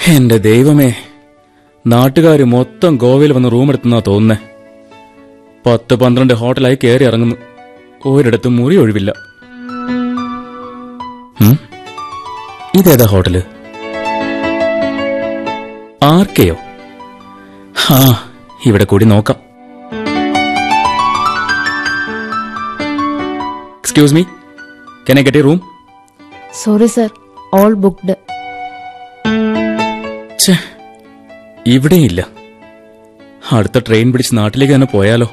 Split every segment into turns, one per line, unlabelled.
എന്റെ ദൈവമേ നാട്ടുകാര് മൊത്തം ഗോവയിൽ വന്ന് റൂം എടുത്തുന്നാ തോന്നുന്നേ പത്ത് പന്ത്രണ്ട് ഹോട്ടലായി കയറി ഇറങ്ങുന്നു ഒരിടത്തും മുറി ഒഴിവില്ല ഉം? ഇതേതാ ഹോട്ടല് ആർക്കെയോ ആ ഇവിടെ കൂടി നോക്കാം excuse me can I get a room
sorry sir all booked
ഛേ ഇവിടെയും ഇല്ല അടുത്ത ട്രെയിൻ പിടിച്ച് നാട്ടിലേക്ക് തന്നെ പോയാലോ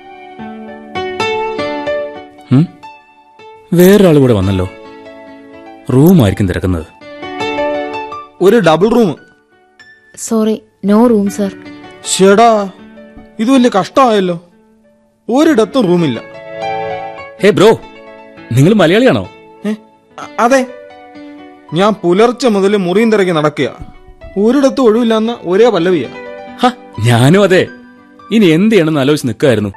ഉം? വേറൊരാൾ കൂടെ വന്നല്ലോ റൂമായിരിക്കും തിരക്കുന്നത്
ഒരു double room
sorry no room sir
ഷെടാ ഇത് വലിയ കഷ്ടമായല്ലോ ഒരിടത്തും റൂമില്ല
ഹേ ബ്രോ നിങ്ങൾ മലയാളിയാണോ
ഏ? അ- അതെ ഞാൻ പുലർച്ചെ മുതൽ മുറിയും തിരക്കി നടക്കുക ഒരിടത്തും ഒഴിവില്ലെന്ന ഒരേ പല്ലവിയാ
ഹ ഞാനും അതെ ഇനി എന്ത് ചെയ്യണമെന്ന് ആലോചിച്ച് നിൽക്കായിരുന്നു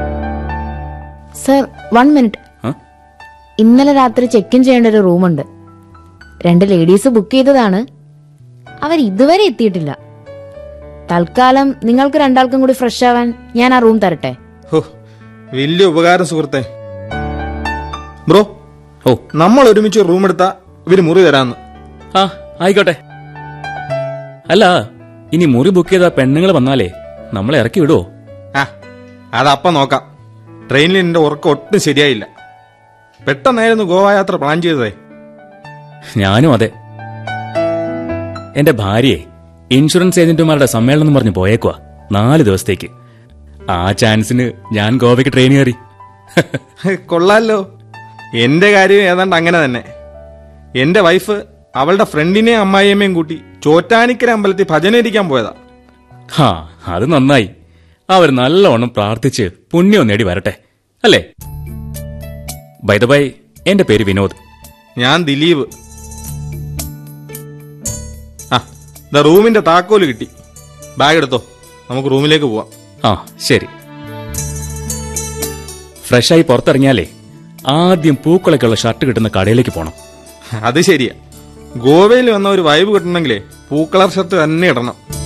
സർ വൺ മിനിറ്റ് ഇന്നലെ രാത്രി ചെക്ക് ഇൻ ചെയ്യേണ്ട ഒരു റൂമുണ്ട് രണ്ട് ലേഡീസ് ബുക്ക് ചെയ്തതാണ് അവർ ഇതുവരെ എത്തിയിട്ടില്ല തൽക്കാലം നിങ്ങൾക്ക് രണ്ടാൾക്കും കൂടി ഫ്രഷ് ആവാൻ ഞാൻ ആ റൂം തരട്ടെ
ഹോ വലിയ ഉപകാരം സുഹൃത്തെ ബ്രോ
ഓ
നമ്മൾ ഒരുമിച്ച് റൂം എടുത്താ ഇവര് മുറി തരാന്ന്
ആ ആയിക്കോട്ടെ അല്ല ഇനി മുറി ബുക്ക് ചെയ്ത പെണ്ണുങ്ങൾ വന്നാലേ നമ്മളെ ഇറക്കി വിടുവോ
ആ അതപ്പം നോക്കാം ട്രെയിനിൽ എന്റെ ഉറക്കം ഒട്ടും ശരിയായില്ല പെട്ടെന്നായിരുന്നു ഗോവ യാത്ര പ്ലാൻ ചെയ്തതേ
ഞാനും അതെ എന്റെ ഭാര്യയെ ഇൻഷുറൻസ് ഏജന്റുമാരുടെ സമ്മേളനം എന്ന് പറഞ്ഞ് പോയേക്കുവാ നാല് ദിവസത്തേക്ക് ആ ചാൻസിന് ഞാൻ ഗോവയ്ക്ക് ട്രെയിൻ കയറി
കൊള്ളാലോ എന്റെ കാര്യം ഏതാണ്ട് അങ്ങനെ തന്നെ എന്റെ വൈഫ് അവളുടെ ഫ്രണ്ടിനെയും അമ്മായിയമ്മയും കൂട്ടി ചോറ്റാനിക്കര അമ്പലത്തിൽ ഭജനയിരിക്കാൻ പോയതാ
ഹാ അത് നന്നായി അവർ നല്ലവണ്ണം പ്രാർത്ഥിച്ച് പുണ്യം നേടി വരട്ടെ അല്ലേ ബൈ ദ ബൈ എന്റെ പേര് വിനോദ്
ഞാൻ ദിലീപ് ആ ദാ റൂമിന്റെ താക്കോല് കിട്ടി ബാഗ് എടുത്തോ നമുക്ക് റൂമിലേക്ക് പോവാം
ആ ശരി ഫ്രഷായി പുറത്തിറങ്ങിയാലേ ആദ്യം പൂക്കളൊക്കെയുള്ള ഷർട്ട് കിട്ടുന്ന കടയിലേക്ക് പോണം
അത് ശരിയാ ഗോവയിൽ വന്ന ഒരു വൈബ് കിട്ടണമെങ്കിലേ പൂക്കളർ ഷർട്ട് തന്നെ ഇടണം